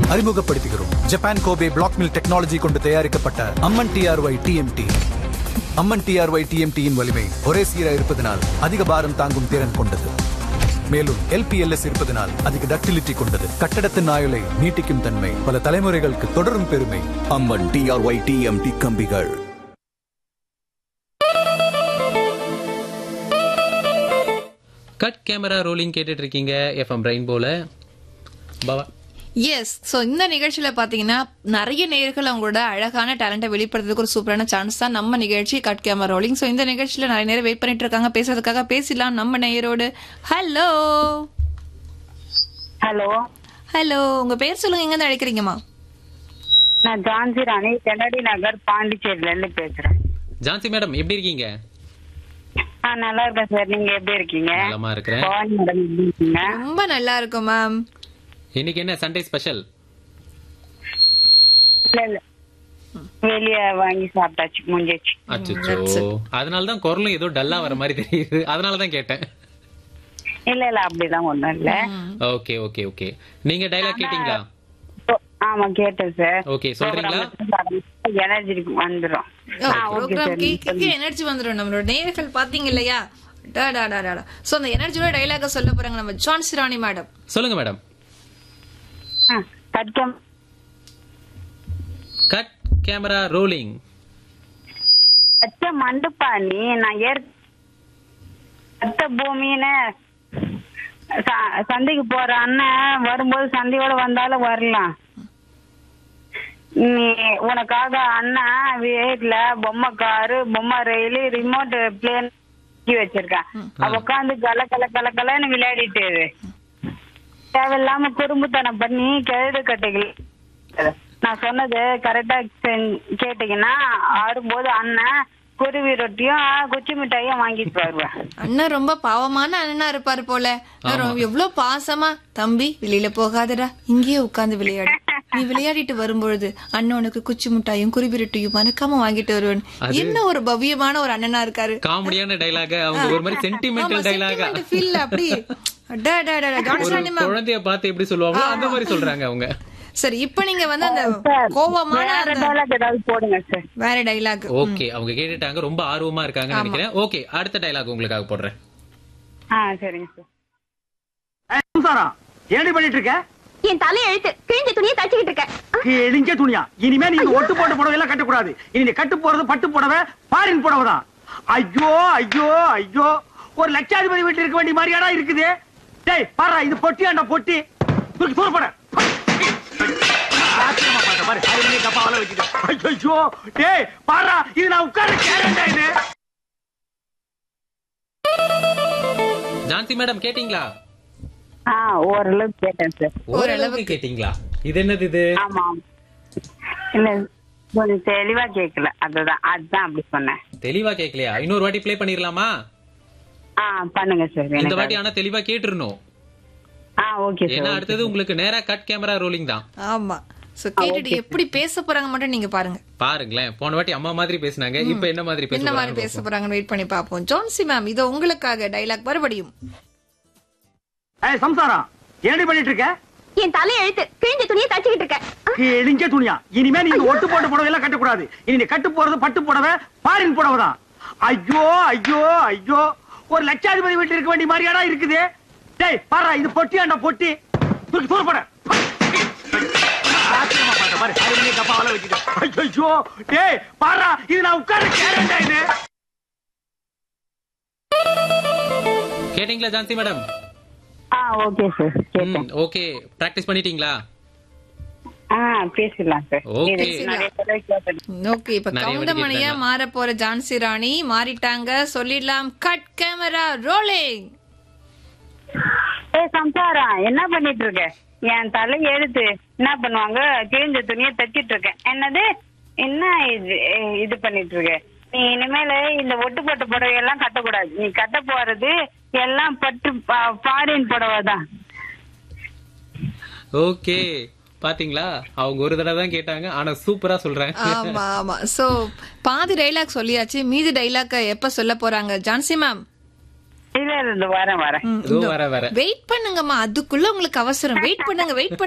அறிமுகப்படுத்துகிறோம் Japan Kobe black mill technology கொண்டு தயாரிக்கப்பட்ட Amman TRY TMT Amman TRY டிஎம்டியின் வலிமை ஒரே சீராக இருப்பதனால் அதிக பாரம் தாங்கும் திறன் கொண்டது மேலும் எல்பிஎல்எஸ் இருப்பதனால் அதிக டக்டிலிட்டி கொண்டது கட்டடத்தின் ஆயுளை நீட்டிக்கும் தன்மை பல தலைமுறைகளுக்கு தொடரும் பெருமை அம்மன் டிஆர்ஒய் டிஎம்டி கம்பிகள் கட் கேமரா ரோலிங் கேட்டுட்டு இருக்கீங்க எஃப்எம் ரெயின்போல பவா எஸ் ஸோ இந்த நிகழ்ச்சியில பாத்தீங்கன்னா நிறைய நேயர்கள் அவங்களோட அழகான டேலண்ட்டை வெளிப்படுத்துறதுக்கு ஒரு சூப்பரான சான்ஸ் தான் நம்ம நிகழ்ச்சி கட் கேமரா ரோலிங் ஸோ இந்த நிகழ்ச்சியில நிறைய நேரம் வெயிட் பண்ணிட்டு இருக்காங்க பேசுறதுக்காக பேசலாம் நம்ம நேயரோடு ஹலோ ஹலோ ஹலோ உங்க பேர் சொல்லுங்க எங்க இருந்து அழைக்கிறீங்கம்மா நான் ஜான்சி ராணி கென்னடி நகர் பாண்டிச்சேரியில இருந்து பேசுறேன் ஜான்சி மேடம் எப்படி இருக்கீங்க ஆ நல்லா இருக்கேன் சார் நீங்க எப்படி இருக்கீங்க நலமா இருக்கிறேன் பவானி மேடம் எப்படி இருக்கீங்க ரொம்ப நல்லா இருக்கும் மேம் இன்னைக்கு என்ன சண்டே ஸ்பெஷல் இல்ல இல்ல வெளிய வாங்கி சாப்பிட்டாச்சு முடிஞ்சிச்சு அச்சோ அதனால தான் குரலும் ஏதோ டல்லா வர மாதிரி தெரியுது அதனால தான் கேட்டேன் இல்ல இல்ல அப்படிலாம் ஒண்ணும் இல்ல ஓகே ஓகே ஓகே நீங்க டைலாக் கேட்டிங்களா ஓ, ஆமா கேட்டேன் சார் ஓகே சொல்றீங்களா எனர்ஜி வந்துரும் ஆ, ஓகே ப்ரோக்ராம் சார் கேட்க எனர்ஜி வந்துடும் நம்மளோட நேயர்கள் பாத்தீங்க இல்லையா டா டா டா டா ஸோ அந்த எனர்ஜியோட டைலாக சொல்ல போறாங்க நம்ம ஜான்சி ராணி மேடம் சொல்லுங்க மேடம் கட்கம் கட் கேமரா ரோலிங் பச்ச மண்டுப்பா நீ நான் ஏற் அத்த பூமின்னு ச- சந்தைக்கு போற அண்ணன் வரும்போது சந்தையோட வந்தாலும் வரலாம் நீ உனக்காக அண்ணன் வீட்டுல பொம்மை காரு பொம்மை ரயில் ரிமோட் பிளேன் வச்சிருக்கேன் அவ உட்காந்து கல கல கல கலன்னு விளையாடிட்டு இரு. தேவையில்லாம குறும்புத்தனம் பண்ணி கழுது கட்டைகள் நான் சொன்னது கரெக்டா கேட்டீங்கன்னா ஆடும்போது அண்ணன் குருவி ரொட்டியும் குச்சி மிட்டாயும் வாங்கிட்டு வருவேன் அண்ணன் ரொம்ப பாவமான அண்ணனா இருப்பாரு போல ரொம்ப- எவ்வளவு பாசமா தம்பி வெளியில போகாதடா இங்கேயே உட்கார்ந்து விளையாடு நீ விளையாடிட்டு வரும்பொழுது அண்ணனுக்கு குச்சி முட்டாயும் குருவிரட்டையும் மறக்காம வாங்கிட்டு வருவேன் என்ன ஒரு பவ்யமான ஒரு அண்ணனா இருக்காரு காமெடியான டைலாக அவங்க ஒரு மாதிரி சென்டிமெண்டல் டைலாக ஃபீல் அப்படி அடா, அடா, அடா, அடா. ஜான்சி ராணி ma'am. குழந்தைய பார்த்து எப்படி சொல்லுவாங்களோ அந்த மாதிரி சொல்றாங்க அவங்க சரி இப்ப நீங்க வந்து அந்த கோவமான வேற அந்த- dialogue ஏதாவது போடுங்க சார் வேற டைலாக் ஓகே அவங்க கேட்டுட்டாங்க ரொம்ப ஆர்வமா இருக்காங்கன்னு நினைக்கிறேன் ஓகே அடுத்த டைலாக் உங்களுக்காக போடுறேன் ஆ சரிங்க சார் சம்சாரம் ஏடி பண்ணிட்டு இருக்க என் தலை எழுத்து கிழிஞ்ச துணியை தச்சுக்கிட்டு இருக்கேன் கிழிஞ்ச துணியா இனிமே நீங்க ஒட்டு போட்ட புடவை எல்லாம் கட்டக்கூடாது இனி நீ கட்டு போறது பட்டு புடவை பாரின் புடவை தான் ஐயோ ஐயோ ஐயோ ஒரு லட்சாதிபதி வீட்டுல இருக்க வேண்டிய மாதிரியாடா இருக்குது டேய் பாரு இது பொட்டியாண்டா பொட்டி தூக்கி தூர போட ஆச்சரியமா பாரு, பாரு அது நீ கப்பாவால வச்சுட்டு ஐயோ டேய் பாரா இது நான் உட்கார்ந்து கேரண்டா இது ஜான்சி மேடம் கேட்டீங்களா ஆ ஓரளவு கேட்டேன் சார் ஓரளவுக்கு கேட்டீங்களா இது என்னது இது ஆமா ஆமா. இல்ல கொஞ்சம் தெளிவா கேட்கல அதுதான் அதுதான் அப்படி சொன்னேன் தெளிவா கேட்கலையா இன்னொரு வாட்டி ப்ளே பண்ணிரலாமா ஆ பண்ணுங்க சார் இந்த எனக்கு வாட்டி ஆனா தெளிவா கேட்டுறணும் ஆ ஓகே ஏன்னா சார் அடுத்தது உங்களுக்கு நேரா கட் கேமரா ரோலிங் தான் ஆமா சோ கேட்டுட்டு எப்படி பேச போறாங்க மட்டும் நீங்க பாருங்க பாருங்களேன் போன வாட்டி அம்மா மாதிரி பேசினாங்க இப்ப என்ன மாதிரி என்ன மாதிரி பேச பேசுறாங்க போறாங்கன்னு வெயிட் பண்ணி பாப்போம் ஜான்சி மேம் இது உங்களுக்காக டைலாக் மறுபடியும் ஏய் சம்சாரம் ஏடி பண்ணிட்டு இருக்க என் தலை எழுத்து கிழிஞ்ச துணியை தச்சுக்கிட்டு இருக்கேன் கிழிஞ்ச துணியா இனிமே நீங்க ஒட்டு போட்ட புடவை எல்லாம் கட்டக்கூடாது இனி நீ கட்டு போறது பட்டு புடவை பாரின் புடவை தான் ஐயோ ஐயோ ஐயோ ஒரு லட்சாதிபதி வீட்டுல இருக்க வேண்டிய மாதிரியாடா இருக்குது டேய் பாரு இது பொட்டியாண்டா பொட்டி தூக்கி தூர போட ஆச்சரியமா பாரு, பாரு அது நீ கப்பாவால வச்சுட்டு ஐயோ டேய் பாரு இது நான் உட்கார்ந்து கேரண்டா இது கேட்டீங்களா ஜான்சி மேடம் ஆ ஓகே சார் கேட்டேன் ஓகே பிராக்டிஸ் பண்ணிட்டீங்களா ஆ பேசிடலாம் சார் Okay. இது நிறைய தடவை கேட்டேன் ஓகே இப்ப நிறைய வாட்டி கவுண்டமணியா கேட்டாங்க. மாற போற ஜான்சி ராணி மாறிட்டாங்க சொல்லிடலாம் கட் கேமரா ரோலிங் ஏய் சம்சாரா என்ன பண்ணிட்டு இருக்க என் தலை எழுத்து என்ன பண்ணுவாங்க கிழிஞ்ச துணியை தச்சிட்டு இருக்கேன் என்னது என்ன இது ஏய், இது பண்ணிட்டு இருக்க நீ இனிமேல இந்த ஒட்டு போட்ட புடவை எல்லாம் கட்டக்கூடாது நீ கட்ட போறது எல்லாம் பட்டு பாரின் புடவை தான் ஓகே பாத்தீங்களா அவங்க ஒரு தடவை தான் கேட்டாங்க ஆனா சூப்பரா சொல்றாங்க ஆமா ஆமா சோ பாதி டைலாக் சொல்லியாச்சு மீதி டைலாக் எப்ப சொல்ல போறாங்க ஜான்சி மேம் இல்ல இல்ல இந்த வரேன் வரேன் இதோ வர வர வெயிட் பண்ணுங்கம்மா அதுக்குள்ள உங்களுக்கு அவசரம் வெயிட் பண்ணுங்க வெயிட்